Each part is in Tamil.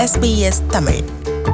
SBS தமிழ்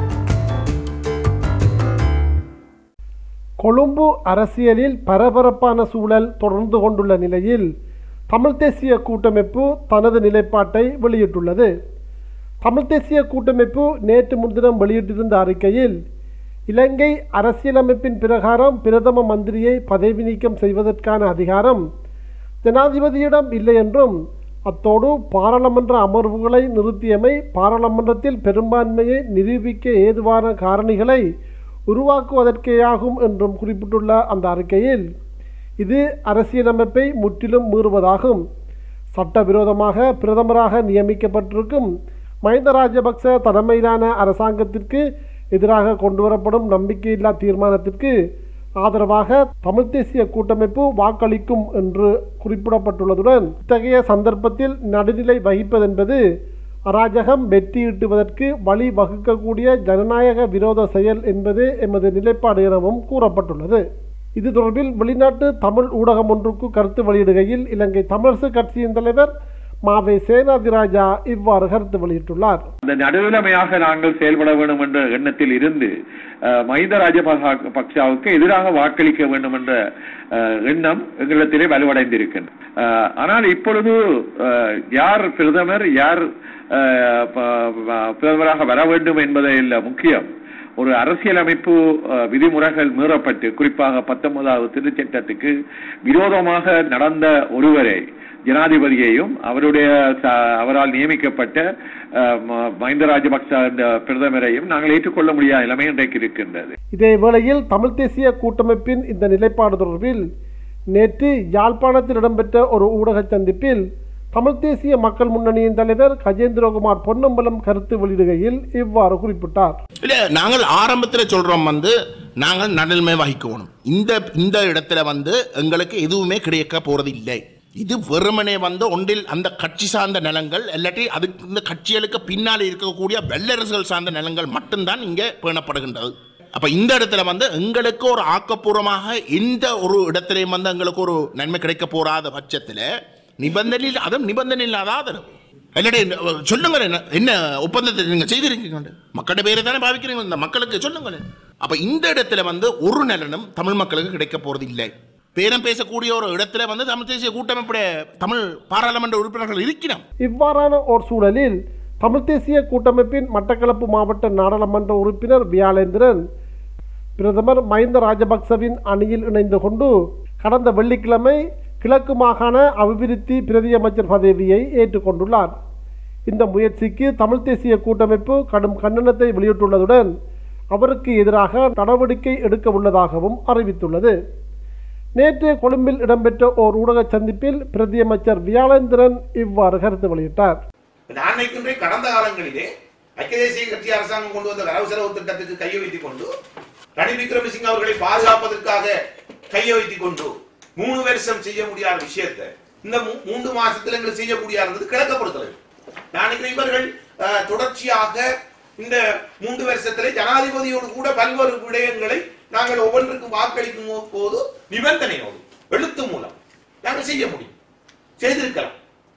கொழும்பு அரசியலில் பரபரப்பான சூழல் தொடர்ந்து கொண்டுள்ள நிலையில் தமிழ் தேசிய கூட்டமைப்பு தனது நிலைப்பாட்டை வெளியிட்டுள்ளது தமிழ் தேசிய கூட்டமைப்பு நேற்று முன்தினம் வெளியிட்டிருந்த அறிக்கையில் இலங்கை அரசியலமைப்பின் பிரகாரம் பிரதம மந்திரியை பதவி நீக்கம் செய்வதற்கான அதிகாரம் ஜனாதிபதியிடம் இல்லை என்றும் அத்தோடு பாராளுமன்ற அமர்வுகளை நிறுத்தியமை பாராளுமன்றத்தில் பெரும்பான்மையை நிரூபிக்க ஏதுவான காரணிகளை உருவாக்குவதற்கேயாகும் என்றும் குறிப்பிட்டுள்ள அந்த அறிக்கையில் இது அரசியலமைப்பை முற்றிலும் மீறுவதாகும் சட்டவிரோதமாக பிரதமராக நியமிக்கப்பட்டிருக்கும் மஹிந்த ராஜபக்ச தலைமையிலான அரசாங்கத்திற்கு எதிராக கொண்டுவரப்படும் நம்பிக்கையில்லா தீர்மானத்திற்கு ஆதரவாக தமிழ் தேசிய கூட்டமைப்பு வாக்களிக்கும் என்று குறிப்பிடப்பட்டுள்ளதுடன் இத்தகைய சந்தர்ப்பத்தில் நடுநிலை வகிப்பதென்பது அராஜகம் வெற்றியீட்டுவதற்கு வழி வகுக்கக்கூடிய ஜனநாயக விரோத செயல் என்பதே எமது நிலைப்பாடு எனவும் கூறப்பட்டுள்ளது இது தொடர்பில் வெளிநாட்டு தமிழ் ஊடகம் ஒன்றுக்கு கருத்து வெளியிடுகையில் இலங்கை தமிழரசு கட்சியின் தலைவர் மாவே சேனாதிராஜா இவ்வாறு கருத்து வெளியிட்டுள்ளார் அந்த நடுநிலைமையாக நாங்கள் செயல்பட வேண்டும் என்ற எண்ணத்தில் இருந்து அஹ், மஹிந்த ராஜபக்சாவுக்கு எதிராக வாக்களிக்க வேண்டும் என்ற அஹ், எண்ணம் எங்களிடத்திலே வலுவடைந்திருக்கின்றது அஹ், ஆனால் இப்பொழுது அஹ், யார் பிரதமர் யார் அஹ், ப- ப- பிரதமராக வர வேண்டும் என்பதை இல்ல முக்கியம் ஒரு அரசியலமைப்பு அஹ், விதிமுறைகள் மீறப்பட்டு குறிப்பாக பத்தொன்பதாவது திருச்சட்டத்துக்கு விரோதமாக நடந்த ஒருவரை ஜனாதிபதியையும் அவருடைய ச- அவரால் நியமிக்கப்பட்ட அஹ், ம- மஹிந்த ராஜபக்ச என்ற பிரதமரையும் நாங்கள் ஏற்றுக்கொள்ள முடியாத நிலைமை இன்றைக்கு இருக்கின்றது இதே வேளையில் தமிழ் தேசிய கூட்டமைப்பின் இந்த நிலைப்பாடு தொடர்பில் நேற்று யாழ்ப்பாணத்தில் இடம்பெற்ற ஒரு ஊடக சந்திப்பில் தமிழ் தேசிய மக்கள் முன்னணியின் தலைவர் கஜேந்திரகுமார் பொன்னம்பலம் கருத்து வெளியிடுகையில் இவ்வாறு குறிப்பிட்டார் இல்ல நாங்கள் ஆரம்பத்துல சொல்றோம் வந்து நாங்கள் நடுநிலைமை வகிக்கணும் இந்த இந்த இடத்துல வந்து எங்களுக்கு எதுவுமே கிடைக்க போறது இல்லை இது வெறுமனே வந்து ஒன்றில் அந்த கட்சி சார்ந்த நிலங்கள் இல்லாட்டி அதுக்கு இந்த கட்சிகளுக்கு பின்னால் இருக்கக்கூடிய வெள்ளரசுகள் சார்ந்த நிலங்கள் மட்டும்தான் இங்கே பேணப்படுகின்றது அப்ப இந்த இடத்துல வந்து எங்களுக்கு ஒரு ஆக்கப்பூர்வமாக எந்த ஒரு இடத்திலையும் வந்து எங்களுக்கு ஒரு நன்மை கிடைக்க போறாத பட்சத்தில் நிபந்தனையில் அதுவும் நிபந்தனை இல்லாத ஆதரவு இல்லாட்டி அஹ், சொல்லுங்களேன் என்ன- என்ன ஒப்பந்தத்தை நீங்க செய்திருக்கீங்க மக்களுடைய பேரை தானே பாவிக்கிறீங்க இந்த மக்களுக்கு சொல்லுங்களேன் அப்ப இந்த இடத்துல வந்து ஒரு நலனும் தமிழ் மக்களுக்கு கிடைக்க போறது இல்லை பேரம் பேசக்கூடிய ஒரு இடத்துல வந்து தமிழ் தேசிய கூட்டமைப்புடைய தமிழ் பாராளுமன்ற உறுப்பினர்கள் இருக்கிறோம் இவ்வாறான ஓர் சூழலில் தமிழ் தேசிய கூட்டமைப்பின் மட்டக்களப்பு மாவட்ட நாடாளுமன்ற உறுப்பினர் வியாழேந்திரன் பிரதமர் மஹிந்த ராஜபக்சவின் அணியில் இணைந்து கொண்டு கடந்த வெள்ளிக்கிழமை கிழக்கு மாகாண அபிவிருத்தி பிரதியமைச்சர் பதவியை ஏற்றுக்கொண்டுள்ளார் இந்த முயற்சிக்கு தமிழ் தேசிய கூட்டமைப்பு கடும் கண்டனத்தை வெளியிட்டுள்ளதுடன் அவருக்கு எதிராக நடவடிக்கை எடுக்க உள்ளதாகவும் அறிவித்துள்ளது நேற்று கொழும்பில் இடம்பெற்ற ஓர் ஊடக சந்திப்பில் பிரதியமைச்சர் வியாழேந்திரன் இவ்வாறு கருத்து வெளியிட்டார் நான் நினைக்கின்றேன் கடந்த காலங்களிலே ஐக்கிய தேசிய கட்சி அரசாங்கம் கொண்டு வந்த வரவு செலவு திட்டத்துக்கு கையை வைத்துக் கொண்டு ரணில் விக்ரமசிங்க அவர்களை பாதுகாப்பதற்காக கையை வைத்துக் கொண்டு மூணு வருஷம் செய்ய முடியாத விஷயத்தை இந்த மூ- மூன்று மாசத்துல எங்களுக்கு செய்யக்கூடிய இருந்தது கிழக்கப்படுத்தலை நான் நினைக்கிறேன் இவர்கள் அஹ், தொடர்ச்சியாக இந்த மூன்று வருஷத்திலே ஜனாதிபதியோடு கூட பல்வேறு விடயங்களை நாங்கள் ஒவ்வொன்றுக்கும் வாக்களிக்கும் போது நிபந்தனையோடு எழுத்து மூலம் நாங்கள் செய்ய முடியும் செய்திருக்கலாம்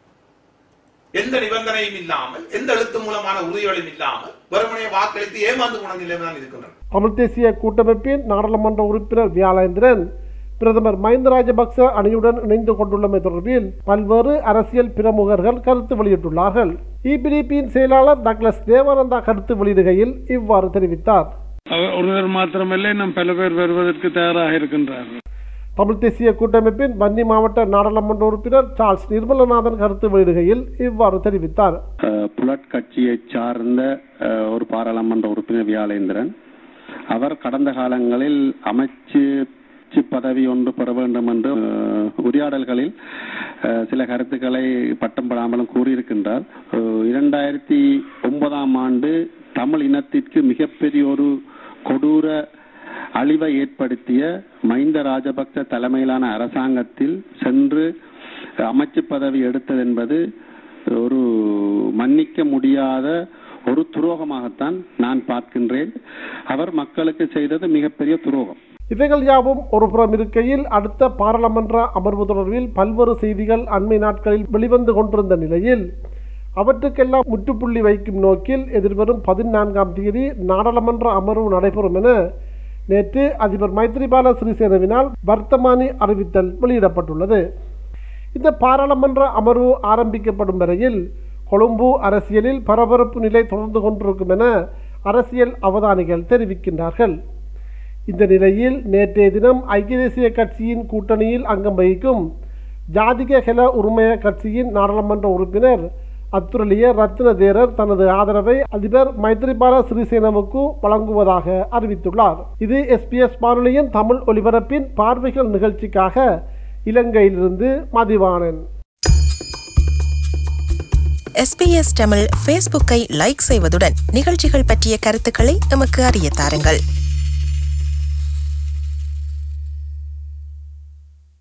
எந்த நிபந்தனையும் இல்லாமல் எந்த எழுத்து மூலமான உறுதிகளும் இல்லாமல் வெறுமனே வாக்களித்து ஏமாந்து போன நிலைமை தான் இருக்கின்றன தமிழ் தேசிய கூட்டமைப்பின் நாடாளுமன்ற உறுப்பினர் வியாழேந்திரன் பிரதமர் மஹிந்த ராஜபக்ச அணியுடன் இணைந்து கொண்டுள்ளமை தொடர்பில் பல்வேறு அரசியல் பிரமுகர்கள் கருத்து வெளியிட்டுள்ளார்கள் இபிடிபியின் செயலாளர் டக்ளஸ் தேவானந்தா கருத்து வெளியிடுகையில் இவ்வாறு தெரிவித்தார் அவர் ஒருவர் மாத்திரமல்ல இன்னும் பல பேர் வருவதற்கு தயாராக இருக்கின்றார்கள் தமிழ் தேசிய கூட்டமைப்பின் வன்னி மாவட்ட நாடாளுமன்ற உறுப்பினர் சார்ல்ஸ் நிர்மலநாதன் கருத்து வெளியிடுகையில் இவ்வாறு தெரிவித்தார் அஹ், புலட் கட்சியைச் சார்ந்த அஹ், ஒரு பாராளுமன்ற உறுப்பினர் வியாழேந்திரன் அவர் கடந்த காலங்களில் அமைச்சு சி பதவி ஒன்று பெற வேண்டும் என்று அஹ், உரையாடல்களில் அஹ், சில கருத்துக்களை பட்டம் படாமலும் கூறியிருக்கின்றார் அஹ், இரண்டாயிரத்தி ஒன்பதாம் ஆண்டு தமிழ் இனத்திற்கு மிகப்பெரிய ஒரு கொடூர அழிவை ஏற்படுத்திய மஹிந்த ராஜபக்ச தலைமையிலான அரசாங்கத்தில் சென்று அமைச்சு பதவி எடுத்தது என்பது ஒரு மன்னிக்க முடியாத ஒரு துரோகமாகத்தான் நான் பார்க்கின்றேன் அவர் மக்களுக்கு செய்தது மிகப்பெரிய துரோகம் இவைகள் யாவும் ஒருபுறம் இருக்கையில் அடுத்த பாராளுமன்ற அமர்வு தொடர்பில் பல்வேறு செய்திகள் அண்மை நாட்களில் வெளிவந்து கொண்டிருந்த நிலையில் அவற்றுக்கெல்லாம் முற்றுப்புள்ளி வைக்கும் நோக்கில் எதிர்வரும் பதினான்காம் தேதி நாடாளுமன்ற அமர்வு நடைபெறும் என நேற்று அதிபர் மைத்ரிபால சிறிசேனவினால் வர்த்தமானி அறிவித்தல் வெளியிடப்பட்டுள்ளது இந்த பாராளுமன்ற அமர்வு ஆரம்பிக்கப்படும் வரையில் கொழும்பு அரசியலில் பரபரப்பு நிலை தொடர்ந்து கொண்டிருக்கும் என அரசியல் அவதானிகள் தெரிவிக்கின்றார்கள் இந்த நிலையில் நேற்றைய தினம் ஐக்கிய தேசிய கட்சியின் கூட்டணியில் அங்கம் வகிக்கும் ஜாதிக ஹெல உரிமைய கட்சியின் நாடாளுமன்ற உறுப்பினர் அத்துரலிய ரத்ன தேரர் தனது ஆதரவை அதிபர் மைத்ரிபால சிறிசேனவுக்கு வழங்குவதாக அறிவித்துள்ளார் இது எஸ்பிஎஸ் வானொலியின் தமிழ் ஒலிபரப்பின் பார்வைகள் நிகழ்ச்சிக்காக இலங்கையிலிருந்து மதிவாணன் எஸ்பிஎஸ் தமிழ் ஃபேஸ்புக்கை லைக் செய்வதுடன் நிகழ்ச்சிகள் பற்றிய கருத்துக்களை எமக்கு அறிய தாருங்கள்